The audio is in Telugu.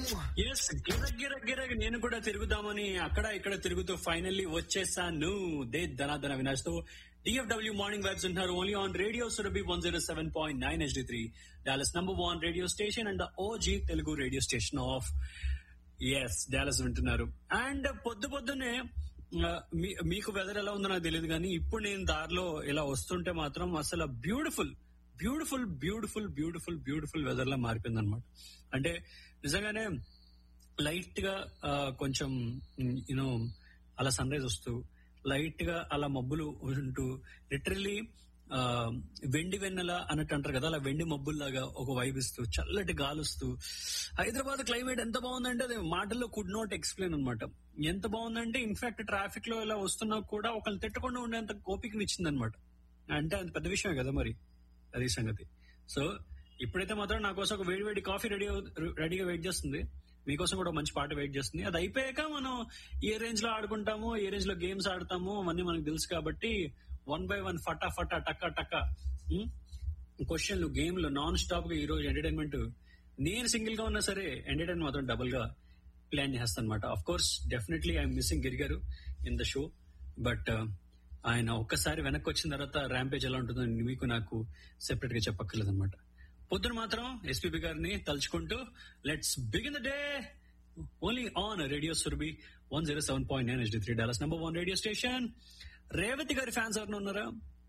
ఎస్ గిర గిర గిర నేను కూడా తిరుగుదామని అక్కడ ఇక్కడ తిరుగుతూ ఫైనల్లీ వచ్చేసాను దే ధనాధన వినాష్ తో డిఎఫ్డబ్ల్యూ మార్నింగ్ వైబ్స్ ఉంటున్నారు only on radio Surabhi one zero seven point nine HD three Dallas number one radio station and OG Telugu radio station of S Dallas వింటున్నారు అండ్ పొద్దు పొద్దునే ఆ, మీ- మీకు వెదర్ ఎలా ఉందో నాకు తెలియదు కానీ ఇప్పుడు నేను దారిలో ఇలా వస్తుంటే మాత్రం అసలు beautiful beautiful beautiful beautiful beautiful weather లా మారిపోయింది అనమాట అంటే నిజంగానే లైట్ గా ఆ, కొంచెం యూనో అలా సన్ రైజ్ వస్తూ లైట్ గా అలా మబ్బులు ఉంటూ లిటరలీ వెండి వెన్నెల అన్నట్టు అంటారు కదా అలా వెండి మబ్బుల్లాగా ఒక వైబ్ ఇస్తూ చల్లటి గాలుస్తూ హైదరాబాద్ క్లైమేట్ ఎంత బాగుందంటే అది మాటల్లో కుడ్ నాట్ ఎక్స్ప్లెయిన్ అనమాట ఎంత బాగుందంటే ఇన్ఫాక్ట్ ట్రాఫిక్ లో ఇలా వస్తున్నా కూడా ఒకళ్ళు తిట్టకుండా ఉండేంత ఓపికనిచ్చింది అనమాట అంటే అంత పెద్ద విషయమే కదా మరి అది సంగతి సో ఇప్పుడైతే మాత్రం నా కోసం ఒక వేడి వేడి కాఫీ రెడీ రెడీగా వెయిట్ చేస్తుంది మీకోసం కూడా ఒక మంచి పాట వెయిట్ చేస్తుంది అది అయిపోయాక మనం ఏ రేంజ్ లో ఆడుకుంటాము ఏ రేంజ్ లో గేమ్స్ ఆడతాము అవన్నీ మనకు తెలుసు కాబట్టి వన్ బై వన్ ఫటా ఫటా టక్క టక్క క్వశ్చన్లు గేమ్లు నాన్ స్టాప్ గా ఈ రోజు ఎంటర్టైన్మెంట్ నేను సింగిల్ గా ఉన్నా సరే ఎంటర్టైన్మెంట్ మాత్రం డబుల్ గా ప్లాన్ చేస్తాను అనమాట of course definitely I'm missing గిరిగారు ఇన్ ద షో బట్ ఆయన ఒక్కసారి వెనక్కి వచ్చిన తర్వాత ర్యాంపేజ్ ఎలా ఉంటుందో మీకు నాకు సెపరేట్ గా చెప్పక్కర్లేదు అనమాట పొద్దున మాత్రం ఎస్పీబీ గారిని తలుచుకుంటూ let's begin the day only on radio Surabhi one zero seven point nine HD three Dallas number one radio station Revathi గారి ఫ్యాన్స్ ఎవరైనా ఉన్నారా